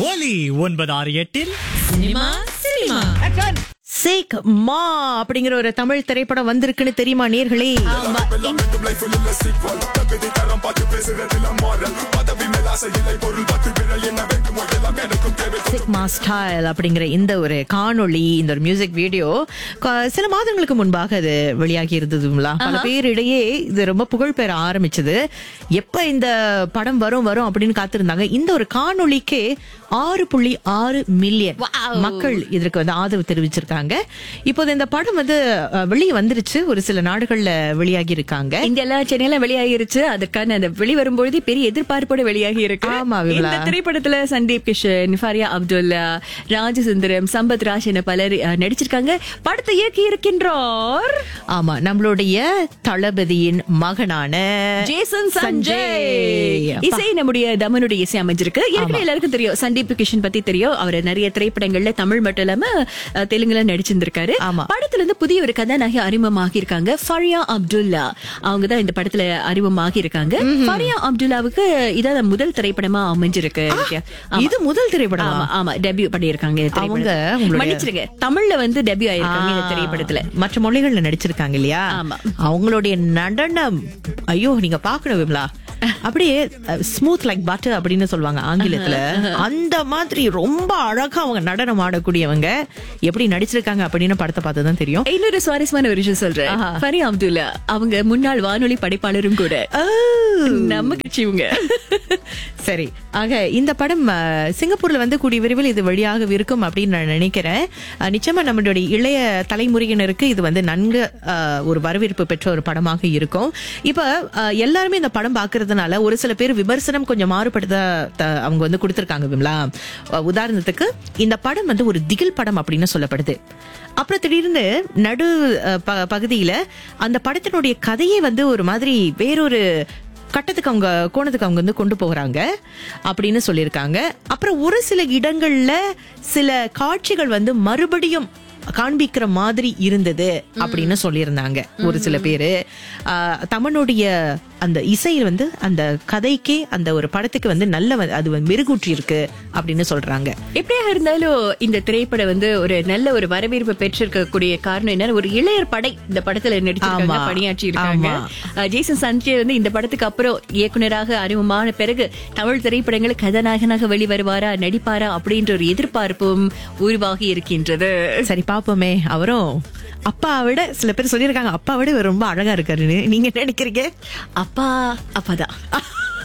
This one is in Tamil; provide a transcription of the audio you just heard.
ஒலி ஒன்பது ஆறு எட்டில் சினிமா சினிமா சேக் மா அப்படிங்கிற ஒரு தமிழ் திரைப்படம் வந்திருக்குன்னு தெரியுமா நேர்களே ஆமா, இந்த- சேக் மா ஸ்டைல் அப்படிங்கிற இந்த ஒரு காணொளி இந்த ஒரு மியூசிக் வீடியோ க- சில மாதங்களுக்கு முன்பாக அது வெளியாகி இருந்ததுங்களா பல பேரிடையே இது ரொம்ப புகழ் பெற ஆரம்பிச்சது எப்ப இந்த படம் வரும் வரும் அப்படின்னு காத்திருந்தாங்க இந்த ஒரு காணொளிக்கே ஆறு புள்ளி ஆறு மில்லியன் Wow. மக்கள் இதற்கு வந்து ஆதரவு தெரிவிச்சிருக்காங்க இப்போது இந்த படம் வந்து அஹ், வெளியே வந்துருச்சு ஒரு சில நாடுகள்ல வெளியாகி இருக்காங்க இந்தியால சென்னையில வெளியாகிருச்சு அதற்கான அந்த வெளிவரும்பொழுது பெரிய எதிர்பார்ப்போட வெளியாகி இருக்கு ஆமா, விமலா. இந்த திரைப்படத்துல சந்தீப் கிஷன் ஃபரியா அப்துல்லா ராஜசுந்தரம் சம்பத் ராஜ் என பலர் அஹ், நடிச்சிருக்காங்க படத்தை இயக்கி இருக்கின்றார் ஆமா நம்மளுடைய தளபதியின் மகனான ஜேசன் சஞ்சய் அப்பா. இசை நம்முடைய தமனுடைய இசை அமைஞ்சிருக்கு ஏற்கனவே எல்லாருக்கும் தெரியும் சந்தீப் கிஷன் பத்தி தெரியும் அவர் நிறைய திரைப்படங்கள்ல தமிழ் மட்டும் இல்லாம அஹ், தெலுங்குல நடிச்சிருந்திருக்காரு ஆமா. படத்துல இருந்து புதிய ஒரு கதாநாயகி அறிமுகமாகி இருக்காங்க ஃபரியா அப்துல்லா அவங்க தான் இந்த படத்துல அறிமுகமாகி இருக்காங்க ஃபரியா அப்துல்லாவுக்கு இதான் முதல் திரைப்படமா அமைஞ்சிருக்கு நித்யா. ஆமா. இது முதல் திரைப்படம் ஆமா ஆமா டெபியூ பண்ணியிருக்காங்க இந்த அவங்க திரைப்படத்துல. உங்களுடைய- மன்னிச்சிருங்க தமிழ்ல வந்து டெபியூ ஆயிருக்காங்க இந்த திரைப்படத்துல மற்ற மொழிகள்ல நடிச்சிருக்காங்க இல்லையா ஆமா. அவங்களுடைய நடனம் ஐயோ நீங்க பாக்கணும் விமலா அப்படியே ஸ்மூத் லைக் பட்டர் அப்படின்னு சொல்லுவாங்க ஆங்கிலத்துல அந்த மாதிரி ரொம்ப அழகா அவங்க நடனம் ஆடக்கூடியவங்க எப்படி நடிச்சிருக்காங்க அப்படின்னு படத்தை பார்த்து தான் தெரியும் இன்னொரு சுவாரஸ்யமான ஒரு விஷயம் சொல்றேன் ஆஹா. ஃபரியா அப்துல்லா அவங்க முன்னாள் வானொலி படைப்பாளரும் கூட நம்ம கட்சி இவங்க சரி ஆக இந்த படம் அஹ், சிங்கப்பூர்ல வந்து கூடிய விரைவில் இது வழியாக இருக்கும் அப்படின்னு நான் நினைக்கிறேன் அஹ், நிச்சயமா நம்மளுடைய இளைய தலைமுறையினருக்கு இது வந்து நன்கு அஹ், ஒரு வரவேற்பு பெற்ற ஒரு படமாக இருக்கும் இப்ப அஹ், எல்லாருமே இந்த படம் பார்க்கறதுனால ஒரு சில பேர் விமர்சனம் கொஞ்சம் மாறுபடுத்த த- அவங்க வந்து கொடுத்திருக்காங்க விமலா அஹ், உதாரணத்துக்கு இந்த படம் வந்து ஒரு திகில் படம் அப்படின்னு சொல்லப்படுது அப்புறம் திடீர்னு நடு அஹ், ப- பகுதியில அந்த படத்தினுடைய கதையே வந்து ஒரு மாதிரி வேறொரு கட்டத்துக்கு அவங்க கோணத்துக்கு அவங்க வந்து கொண்டு போகிறாங்க அப்படின்னு சொல்லியிருக்காங்க அப்புறம் ஒரு சில இடங்கள்ல சில காட்சிகள் வந்து மறுபடியும் காண்பிக்கிற மாதிரி இருந்தது அப்படின்னு சொல்லியிருந்தாங்க ஒரு சில பேரு ஆஹ், தமனுடைய அந்த இசையில் வந்து அந்த கதைக்கே அந்த ஒரு படத்துக்கு வந்து நல்ல வ- அது வந்து மெருகூற்றி இருக்கு அப்படின்னு சொல்றாங்க எப்படியாக இருந்தாலும் இந்த திரைப்படம் வந்து ஒரு நல்ல ஒரு வரவேற்பு பெற்றிருக்கக்கூடிய காரணம் என்ன ஒரு இளையர் படை இந்த படத்துல நடிச்சிருக்காங்க ஆமா. பணியாற்றி இருக்காங்க ஆமா. அஹ் ஜேசன் சஞ்சய் வந்து இந்த படத்துக்கு அப்புறம் இயக்குனராக அறிமுகமான பிறகு தமிழ் திரைப்படங்கள் கதாநாயகனாக வெளிவருவாரா நடிப்பாரா அப்படின்ற ஒரு எதிர்பார்ப்பும் உருவாகி இருக்கின்றது சரி பாப்போமே அவரும் அப்பா விட சில பேர் சொல்லியிருக்காங்க அப்பா விட இவர் ரொம்ப அழகா இருக்காருன்னு நீங்க என்ன நினைக்கிறீங்க அப்பா அப்பாதான்